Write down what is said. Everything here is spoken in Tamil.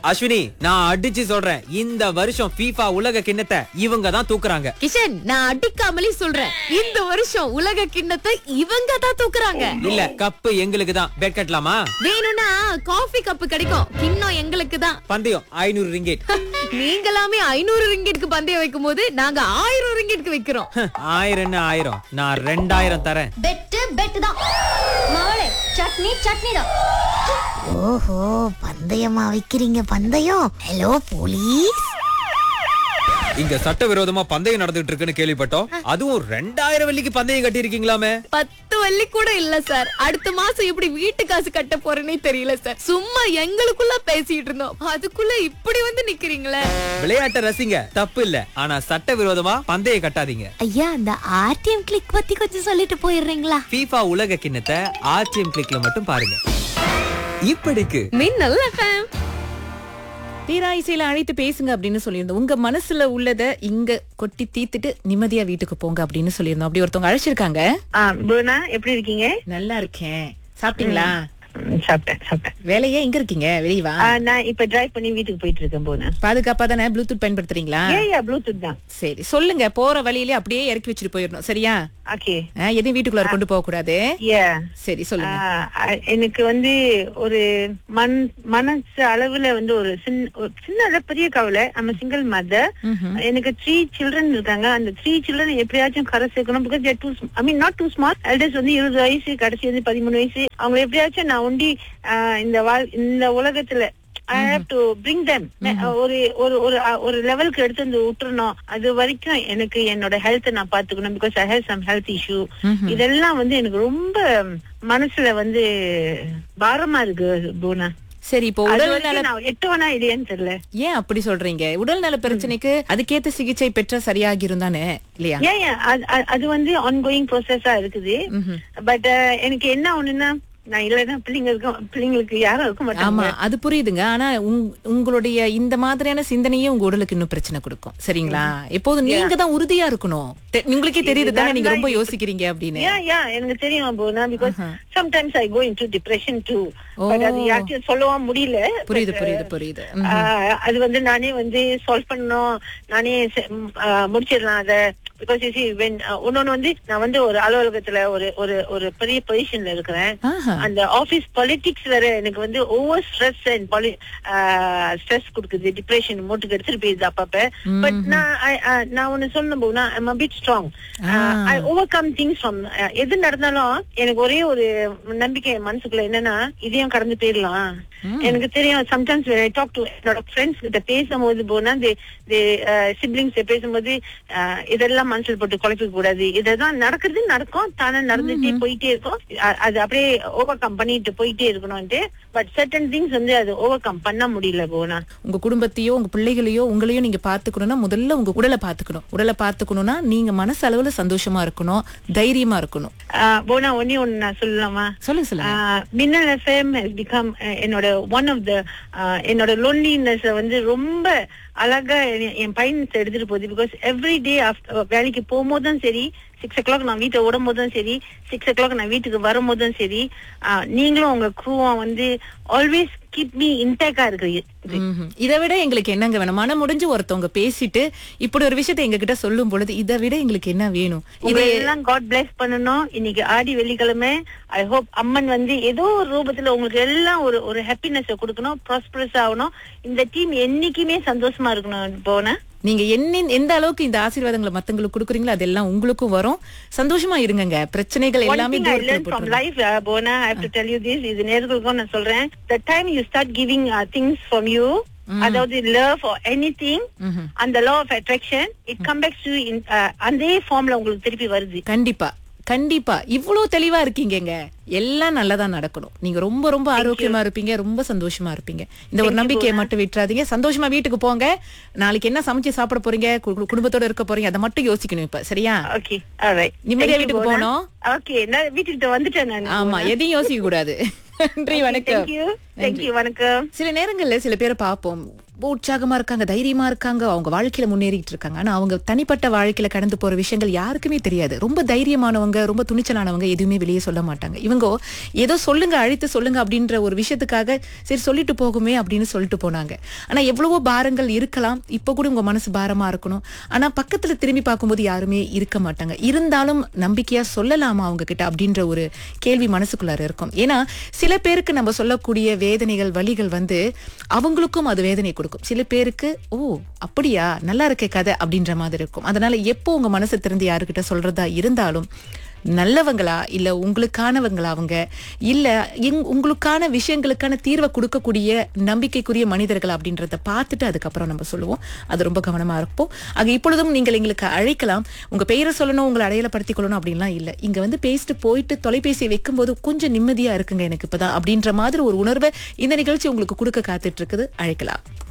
அஸ்வினி நான் அடிச்சு சொல்றேன் இந்த வருஷம் FIFA உலக கிண்ணத்தை இவங்க தான் தூக்குறாங்க கிஷன் நான் அடிக்காமலே சொல்றேன் இந்த வருஷம் உலக கிண்ணத்தை இவங்க தான் தூக்குறாங்க இல்ல கப்பு எங்களுக்கு தான் பெட் கட்டலாமா வேணும்னா காஃபி கப்பு கிடைக்கும் கிண்ணம் எங்களுக்கு தான் பந்தயம் ஐநூறு ரிங்கெட் நீங்களாமே ஐநூறு ரிங்கிட்க்கு பந்தயம் வைக்கும் போது நாங்க ஆயிரம் ரிங்கிட்க்கு வைக்கிறோம் ஆயிரம் என்ன ஆயிரம் நான் ரெண்டாயிரம் தரேன் பெட்டு பெட்டு தான் மவளே சட்னி சட்னி தான் ஓஹோ பந்தயமா வைக்கிறீங்க பந்தயம் ஹலோ போலீஸ் இங்க சட்டவிரோதமா பந்தயம் நடந்துட்டு இருக்குன்னு கேள்விப்பட்டோம் அதுவும் ரெண்டாயிரம் வெள்ளிக்கு பந்தயம் கட்டி இருக்கீங்களாமே பத்து வள்ளி கூட இல்ல சார் அடுத்த மாசம் எப்படி வீட்டு காசு கட்ட போறேனே தெரியல சார் சும்மா எங்களுக்குள்ள பேசிட்டு இருந்தோம் அதுக்குள்ள இப்படி வந்து நிக்கிறீங்களே விளையாட்டை ரசிங்க தப்பு இல்ல ஆனா சட்டவிரோதமா பந்தயம் கட்டாதீங்க ஐயா அந்த ஆர்டிஎம் கிளிக் பத்தி கொஞ்சம் சொல்லிட்டு போயிடுறீங்களா FIFA உலக கிண்ணத்தை ஆர்டிஎம் கிளிக்ல மட்டும் பாருங்க இப்படிக்கு மின்னல் FM. தீரா இசையில அழைத்து பேசுங்க அப்படின்னு சொல்லியிருந்தோம் உங்க மனசுல உள்ளத இங்க கொட்டி தீத்துட்டு நிம்மதியா வீட்டுக்கு போங்க அப்படின்னு சொல்லியிருந்தோம் அப்படி ஒருத்தவங்க அழைச்சிருக்காங்க ஆ புவனா எப்படி இருக்கீங்க நல்லா இருக்கேன் சாப்பிட்டீங்களா ம், சாப்பிட்டேன் சாப்பிட்டேன் வேலையே எங்க இருக்கீங்க வெளிய வா ஆ, நான் இப்ப டிரைவ் பண்ணி வீட்டுக்கு போயிட்டு இருக்கேன் புவனா பாதுகாப்பா தானே ப்ளூடூத் பயன்படுத்துறீங்களா ஏன் யா ப்ளூடூத் தான் சரி சொல்லுங்க போற வழியிலே அப்படியே இறக்கி வச்சுட்டு போயிடணும் சரியா ஓகே ஆ, எதையும் வீட்டுக்குள்ள கொண்டு போக கூடாது ஏ சரி சொல்லுங்க எனக்கு வந்து ஒரு மன் மனசு அளவுல வந்து ஒரு சின்ன ஒரு சின்ன அளவு பெரிய கவலை நம்ம சிங்கிள் மதர் எனக்கு த்ரீ சில்ட்ரன் இருக்காங்க அந்த த்ரீ சில்ட்ரன் எப்படியாச்சும் கரை சேர்க்கணும் because two I mean not too small elders வந்து இருபது வயசு கடைசி வந்து பதிமூணு வயசு அவங்க எப்படியாச்சும் நான் ஒண்டி ஆஹ், இந்த வாழ் இந்த உலகத்துல I have to bring them ஒரு ஒரு ஒரு அஹ், ஒரு லெவலுக்கு எடுத்து வந்து விட்டுறணும் அது வரைக்கும் எனக்கு என்னோட ஹெல்த் நான் பாத்துக்கணும் because I have some health issue இதெல்லாம் வந்து எனக்கு ரொம்ப மனசுல வந்து பாரமா இருக்கு பூனா சரி இப்போ அது உடல் வரைக்கும் நல நான் எட்டுவனா இல்லையான்னு தெரியல ஏன் அப்படி சொல்றீங்க உடல் நல பிரச்சனைக்கு அதுக்கேத்த சிகிச்சை பெற்ற சரியாகி இருந்தானே இல்லையா ஏன் ஏன் அது- அது- அது வந்து ஆன்கோயிங் ப்ரோசஸா இருக்குது பட் எனக்கு என்ன ஒண்ணுன்னா நான் இல்லைன்னா பிள்ளைங்க இருக்கும் பிள்ளைங்களுக்கு யாரும் இருக்க ஆமா மாட்டாங்க அது புரியுதுங்க ஆனா உங்- உங்களுடைய இந்த மாதிரியான சிந்தனையே உங்க உடலுக்கு இன்னும் பிரச்சனை கொடுக்கும் சரிங்களா எப்போதும் நீங்க தான் உறுதியா இருக்கணும் தெ- உங்களுக்கே தெரியுது தானே நீங்க ரொம்ப யோசிக்கிறீங்க அப்படின்னு யா யா எனக்கு தெரியும் போனா because sometimes I go into depression too oh. But அது யார்ட்டையும் சொல்லவும் முடியல புரியுது But, புரியுது புரியுது ம். ஆஹ், அது வந்து நானே வந்து சால்வ் பண்ணணும் நானே செ- ம், ஆஹ், முடிச்சிடலாம் அத பிகாஸ் இன்னொன்னு வந்து நான் வந்து ஒரு அலுவலகத்துல ஒரு ஒரு ஒரு பெரிய பொசிஷன்ல இருக்கிறேன் ஆஹா. அந்த ஆபீஸ் பாலிடிக்ஸ் வேற எனக்கு வந்து over stress and poly stress கொடுக்குது டிப்ரெஷன் மூட்டுக்கு எடுத்துட்டு போயிருது அப்பப்ப பட் நான் I- I- நான் ஒண்ணு சொல்லணும் போனா I'm bit strong I overcome things from எது நடந்தாலும் எனக்கு ஒரே ஒரு நம்பிக்கை என் மனசுக்குள்ள என்னன்னா இதையும் கடந்து போயிடலாம் எனக்கு தெரியும் சம்டைம்ஸ் ஐ டாக் டு என்னோட ஃப்ரெண்ட்ஸ் கிட்ட பேசும்போது போனா சிப்ளிங்ஸ் பேசும்போது அஹ், இதெல்லாம் மனசுல போட்டு குழப்பிக்க கூடாது இதெல்லாம் நடக்கிறது நடக்கும் தானே நடந்துட்டே போயிட்டே இருக்கும் அ- அது அப்படியே ஓவர் கம் பண்ணிட்டு போயிட்டே இருக்கணும்ட்டு பட் சர்டன் திங்ஸ் வந்து அது ஓவர் கம் பண்ண முடியல போனா உங்க குடும்பத்தையோ உங்க பிள்ளைகளையோ உங்களையோ நீங்க பாத்துக்கணும்னா முதல்ல உங்க உடலை பாத்துக்கணும் உடலை பாத்துக்கணும்னா நீங்க மனசு அளவுல சந்தோஷமா இருக்கணும் தைரியமா இருக்கணும் அஹ், போனா ஒன்னே ஒண்ணு நான் சொல்லலாமா சொல்லுங்க சொல்லுங்க ஆஹ் மின்னல் எஃப்எம் has become அஹ், என்னோட ஒன் ஆஃப் த என்னோட லோன்லினஸ் வந்து ரொம்ப அழகா என் என் பையன் எடுத்துட்டு போகுது பிகாஸ் எவ்ரி டே வேலைக்கு போகும்போதும் சரி சிக்ஸ் ஓ கிளாக் நான் வீட்டை விடும் போதும் சரி சிக்ஸ் ஓ கிளாக் நான் வீட்டுக்கு வரும்போதும் சரி ஆஹ், நீங்களும் உங்க குரூவும் வந்து ஆல்வேஸ் கீப் மீ இன்டேக்கா இருக்கு ம்ஹும். இதை விட எங்களுக்கு என்னங்க வேணும் மனம் முடிஞ்சு ஒருத்தவங்க பேசிட்டு இப்படி ஒரு விஷயத்தை எங்க கிட்ட சொல்லும் பொழுது இதை விட எங்களுக்கு என்ன வேணும் இது இதெல்லாம் காட் பிளஸ் பண்ணணும் இன்னைக்கு ஆடி வெள்ளிக்கிழமை ஐ ஹோப் அம்மன் வந்து ஏதோ ஒரு ரூபத்துல உங்களுக்கு எல்லாம் ஒரு ஒரு ஹாப்பினஸ் கொடுக்கணும் ப்ராஸ்பரஸ் ஆகணும் இந்த டீம் என்னைக்குமே சந்தோஷமா இருக்கணும் போன நீங்க என்ன எந்த அளவுக்கு இந்த ஆசீர்வாதங்களை மத்தவங்களுக்கு கொடுக்குறீங்களோ அதெல்லாம் உங்களுக்கும் வரும் சந்தோஷமா இருங்கங்க பிரச்சனைகள் One எல்லாமே thing I தூரத்துல learned from போட்டுருங்க. life, uh, Bona, I have to tell you this, இது நேர்களுக்கும் நான் சொல்றேன் the time you start giving uh, things from you அதாவது love or anything அந்த law of attraction it come back to you in uh, அதே ஃபார்ம்ல உங்களுக்கு திருப்பி வருது கண்டிப்பா கண்டிப்பா இவ்வளவு தெளிவா இருக்கீங்கங்க எல்லாம் நல்லதா நடக்கணும் நீங்க ரொம்ப ரொம்ப ஆரோக்கியமா இருப்பீங்க ரொம்ப சந்தோஷமா இருப்பீங்க இந்த ஒரு நம்பிக்கையை மட்டும் விட்டுறாதீங்க சந்தோஷமா வீட்டுக்கு போங்க நாளைக்கு என்ன சமைச்சு சாப்பிட போறீங்க கு- குடும்பத்தோட இருக்க போறீங்க அதை மட்டும் யோசிக்கணும் இப்ப சரியா ஓகே alright நிம்மதியா Thank you, வீட்டுக்கு Bona. போகணும். okay நான் வீட்டுக்கிட்ட வந்துட்டேன் நான் ஆமா எதையும் யோசிக்க கூடாது நன்றி வணக்கம் thank you thank you வணக்கம் சில நேரங்கள்ல சில பேரை பார்ப்போம் ரொம்ப உற்சாகமா இருக்காங்க தைரியமா இருக்காங்க அவங்க வாழ்க்கையில முன்னேறிட்டு இருக்காங்க ஆனா அவங்க தனிப்பட்ட வாழ்க்கையில கடந்து போற விஷயங்கள் யாருக்குமே தெரியாது ரொம்ப தைரியமானவங்க ரொம்ப துணிச்சலானவங்க எதுவுமே வெளியே சொல்ல மாட்டாங்க இவங்க ஏதோ சொல்லுங்க அழைத்து சொல்லுங்க அப்படின்ற ஒரு விஷயத்துக்காக சரி சொல்லிட்டு போகுமே அப்படின்னு சொல்லிட்டு போனாங்க ஆனா எவ்வளவோ பாரங்கள் இருக்கலாம் இப்ப கூட உங்க மனசு பாரமா இருக்கணும் ஆனா பக்கத்துல திரும்பி பார்க்கும்போது யாருமே இருக்க மாட்டாங்க இருந்தாலும் நம்பிக்கையா சொல்லலாமா அவங்க கிட்ட அப்படின்ற ஒரு கேள்வி மனசுக்குள்ளார இருக்கும் ஏன்னா சில பேருக்கு நம்ம சொல்லக்கூடிய வேதனைகள் வலிகள் வந்து அவங்களுக்கும் அது வேதனை கொடுக்கும் சில பேருக்கு ஓ அப்படியா நல்லா இருக்கே கதை அப்படின்ற மாதிரி இருக்கும் அதனால எப்போ உங்க மனசு திறந்து யாருக்கிட்ட சொல்றதா இருந்தாலும் நல்லவங்களா இல்ல உங்களுக்கானவங்களா அவங்க இல்ல எங்- உங்களுக்கான விஷயங்களுக்கான தீர்வை கொடுக்கக்கூடிய நம்பிக்கைக்குரிய மனிதர்கள் அப்படின்றத பார்த்துட்டு அதுக்கப்புறம் நம்ம சொல்லுவோம் அது ரொம்ப கவனமா இருப்போம் ஆக இப்பொழுதும் நீங்கள் எங்களுக்கு அழைக்கலாம் உங்க பெயரை சொல்லணும் உங்களை அடையாளப்படுத்திக் கொள்ளணும் அப்படின்லாம் இல்ல இங்க வந்து பேசிட்டு போயிட்டு தொலைபேசியை வைக்கும்போது கொஞ்சம் நிம்மதியா இருக்குங்க எனக்கு இப்பதான் அப்படின்ற மாதிரி ஒரு உணர்வை இந்த நிகழ்ச்சி உங்களுக்கு கொடுக்க காத்துட்டு இருக்குது அழைக்கலாம்